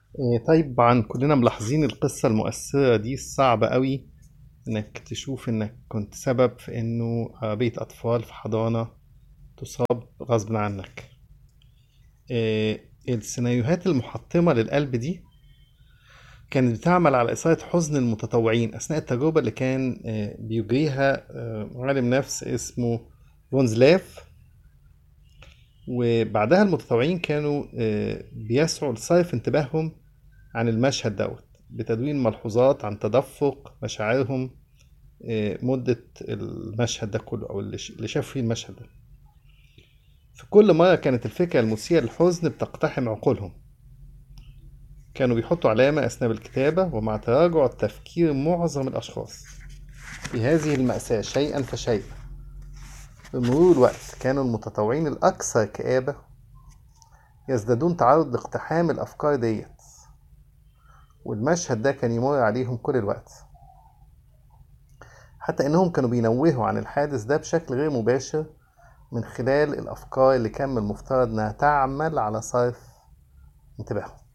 إيه، طبعا كلنا ملاحظين القصة المؤثرة دي الصعبة قوي انك تشوف انك كنت سبب في انه بيت اطفال في حضانة تصاب غصب عنك إيه، السيناريوهات المحطمة للقلب دي كانت بتعمل على إثارة حزن المتطوعين أثناء التجربة اللي كان آه، بيجريها آه، عالم نفس اسمه فونزلاف وبعدها المتطوعين كانوا آه، بيسعوا لصرف انتباههم عن المشهد دوت بتدوين ملحوظات عن تدفق مشاعرهم مدة المشهد ده كله أو اللي شافوا فيه المشهد ده في كل مرة كانت الفكرة المثيرة للحزن بتقتحم عقولهم كانوا بيحطوا علامة أثناء الكتابة ومع تراجع تفكير معظم الأشخاص في هذه المأساة شيئا فشيئا بمرور الوقت كانوا المتطوعين الأكثر كآبة يزدادون تعرض لاقتحام الأفكار ديت والمشهد ده كان يمر عليهم كل الوقت حتى إنهم كانوا بينوهوا عن الحادث ده بشكل غير مباشر من خلال الأفكار اللي كان من المفترض إنها تعمل على صرف انتباههم